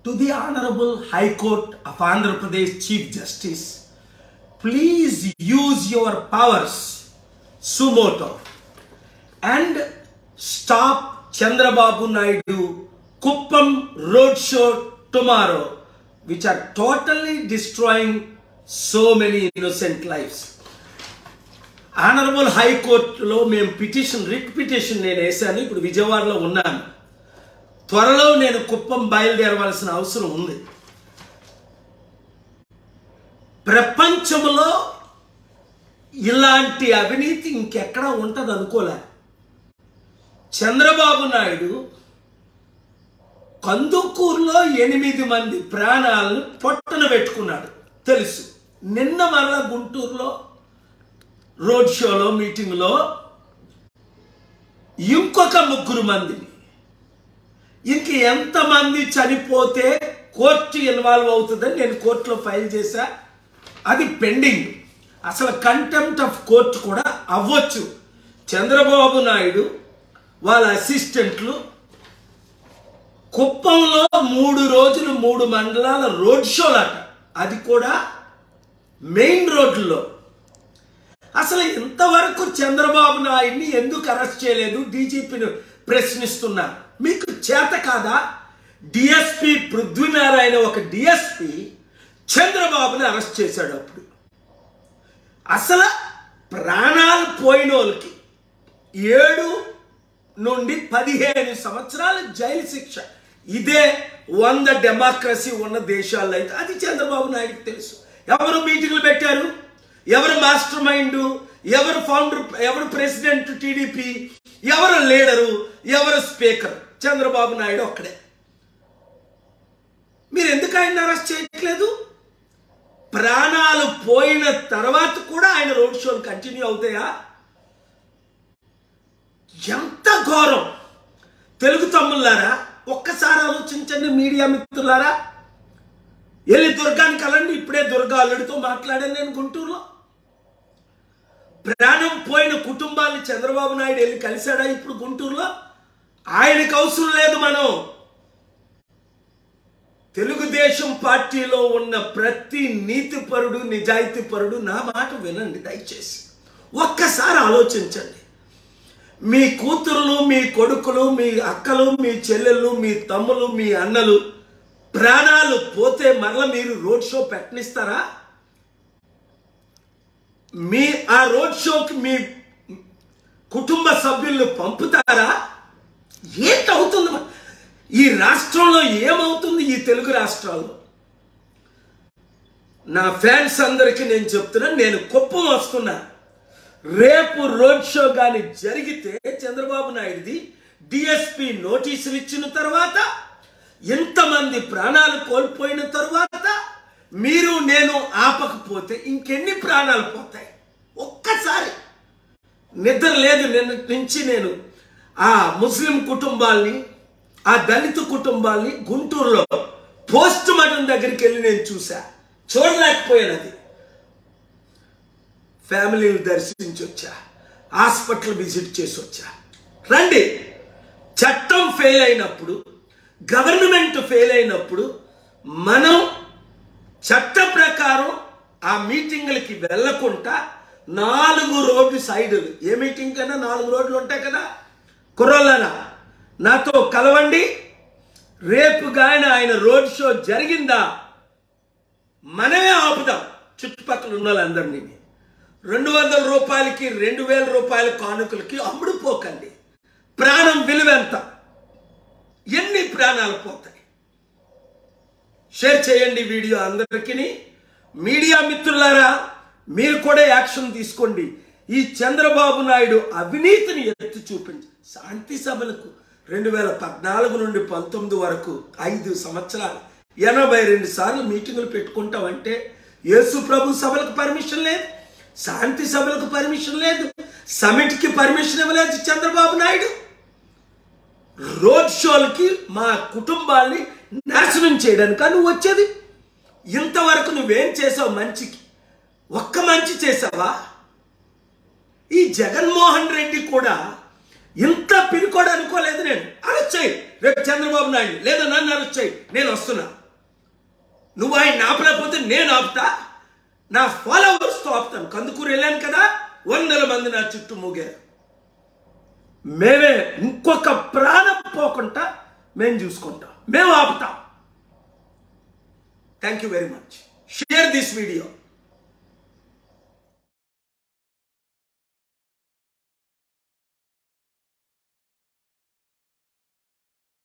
to the Honorable High Court of Andhra Pradesh Chief Justice, please use your powers, sumoto, and stop Chandrababu Naidu Kuppam Roadshow tomorrow, which are totally destroying so many innocent lives. Honourable హైకోర్టులో మేము petition writ petition నేను వేశాను ఇప్పుడు విజయవాడలో ఉన్నాను త్వరలో నేను కుప్పం బయలుదేరవలసిన అవసరం ఉంది ప్రపంచంలో ఇలాంటి అవినీతి ఇంకెక్కడ ఉంటుంది అనుకోలే చంద్రబాబు నాయుడు కందుకూరులో ఎనిమిది మంది ప్రాణాలను పొట్టన పెట్టుకున్నాడు తెలుసు నిన్న మరల గుంటూరులో రోడ్ షోలో మీటింగ్లో ఇంకొక ముగ్గురు మందిని ఇంక ఎంతమంది చనిపోతే కోర్టు ఇన్వాల్వ్ అవుతుందని నేను కోర్టులో ఫైల్ చేశా అది పెండింగ్ అసలు కంటెంప్ట్ ఆఫ్ కోర్టు కూడా అవ్వచ్చు చంద్రబాబు నాయుడు వాళ్ళ అసిస్టెంట్లు కుప్పంలో మూడు రోజులు మూడు మండలాల రోడ్ షోలట అది కూడా మెయిన్ రోడ్లో అసలు ఇంతవరకు చంద్రబాబు నాయుడిని ఎందుకు అరెస్ట్ చేయలేదు డీజీపీని ప్రశ్నిస్తున్నారు మీకు చేత కాదా డిఎస్పి పృథ్వీనారాయణ ఒక డిఎస్పి చంద్రబాబుని అరెస్ట్ చేశాడు అప్పుడు అసలు ప్రాణాలు పోయిన వాళ్ళకి ఏడు నుండి పదిహేను సంవత్సరాల జైలు శిక్ష ఇదే వంద డెమోక్రసీ ఉన్న దేశాల్లో అయితే అది చంద్రబాబు నాయుడుకి తెలుసు ఎవరు మీటింగ్లు పెట్టారు ఎవరు మాస్టర్ మైండ్ ఎవరు ఫౌండర్ ఎవరు ప్రెసిడెంట్ టీడీపీ ఎవరు లీడరు ఎవరు స్పీకర్ చంద్రబాబు నాయుడు ఒక్కడే మీరు ఎందుకు ఆయన అరెస్ట్ చేయట్లేదు ప్రాణాలు పోయిన తర్వాత కూడా ఆయన రోడ్ షోలు కంటిన్యూ అవుతాయా ఎంత ఘోరం తెలుగు తమ్ముళ్ళారా ఒక్కసారి ఆలోచించండి మీడియా మిత్రులారా వెళ్ళి దుర్గానికి కలండి ఇప్పుడే దుర్గా అల్లుడితో మాట్లాడాను నేను గుంటూరులో ప్రాణం పోయిన కుటుంబాన్ని చంద్రబాబు నాయుడు వెళ్ళి కలిశాడా ఇప్పుడు గుంటూరులో ఆయనకు అవసరం లేదు మనం తెలుగుదేశం పార్టీలో ఉన్న ప్రతి నీతిపరుడు నిజాయితీపరుడు నా మాట వినండి దయచేసి ఒక్కసారి ఆలోచించండి మీ కూతురులు మీ కొడుకులు మీ అక్కలు మీ చెల్లెళ్ళు మీ తమ్ములు మీ అన్నలు ప్రాణాలు పోతే మరల మీరు రోడ్ షో పెట్టనిస్తారా మీ ఆ రోడ్ షోకి మీ కుటుంబ సభ్యులను పంపుతారా ఏంటవుతుంది మ- ఈ రాష్ట్రంలో ఏమవుతుంది ఈ తెలుగు రాష్ట్రాల్లో నా ఫ్యాన్స్ అందరికీ నేను చెప్తున్నా నేను కుప్పం వస్తున్నా రేపు రోడ్ షో కానీ జరిగితే చంద్రబాబు నాయుడుది డిఎస్పి నోటీసులు ఇచ్చిన తర్వాత ఇంతమంది ప్రాణాలు కోల్పోయిన తర్వాత మీరు నేను ఆపకపోతే ఇంకెన్ని ప్రాణాలు పోతాయి ఒక్కసారి నిద్ర లేదు నిన్న నుంచి నేను ఆ ముస్లిం కుటుంబాల్ని ఆ దళిత కుటుంబాల్ని గుంటూరులో పోస్ట్ మార్టం దగ్గరికి వెళ్ళి నేను చూసా చూడలేకపోయాను అది ఫ్యామిలీని దర్శించి వచ్చా హాస్పిటల్ విజిట్ చేసి వచ్చా రండి చట్టం ఫెయిల్ అయినప్పుడు గవర్నమెంట్ ఫెయిల్ అయినప్పుడు మనం చట్ట ప్రకారం ఆ మీటింగ్లకి వెళ్ళకుండా నాలుగు రోడ్డు సైడులు ఏ మీటింగ్ కన్నా నాలుగు రోడ్లు ఉంటాయి కదా కుర్రోళ్ళనా నాతో కలవండి రేపు గాని ఆయన రోడ్ షో జరిగిందా మనమే ఆపుదాం చుట్టుపక్కల ఉన్న వాళ్ళందరినీ రెండు వందల రూపాయలకి రెండు వేల రూపాయల కానుకలకి అమ్ముడుపోకండి ప్రాణం విలువ ఎంత ఎన్ని ప్రాణాలు పోతాయి షేర్ చేయండి వీడియో అందరికీ మీడియా మిత్రులారా మీరు కూడా యాక్షన్ తీసుకోండి ఈ చంద్రబాబు నాయుడు అవినీతిని ఎత్తి చూపించి శాంతి సభలకు రెండు వేల పద్నాలుగు నుండి పంతొమ్మిది వరకు ఐదు సంవత్సరాలు ఎనభై రెండు సార్లు మీటింగులు పెట్టుకుంటామంటే యేసు ప్రభు సభలకు పర్మిషన్ లేదు శాంతి సభలకు పర్మిషన్ లేదు సమిట్కి పర్మిషన్ ఇవ్వలేదు చంద్రబాబు నాయుడు రోడ్ షోలకి మా కుటుంబాల్ని నాశనం చేయడానికి నువ్వు వచ్చేది ఇంతవరకు నువ్వేం చేసావు మంచికి ఒక్క మంచి చేసావా ఈ జగన్మోహన్ రెడ్డి కూడా ఇంత పిరికోడు అనుకోలేదు నేను అరొచ్చాయి రేపు చంద్రబాబు నాయుడు లేదా నన్ను అరొచ్చాయి నేను వస్తున్నా నువ్వు ఆయన ఆపలేకపోతే నేను ఆపుతా నా ఫాలోవర్స్తో ఆపుతాను కందుకూరు వెళ్ళాను కదా వందల మంది నా చుట్టూ మూగారు మేమే ఇంకొక ప్రాణం పోకుండా మేము చూసుకుంటాం మేము ఆపుతాం thank you very much share this video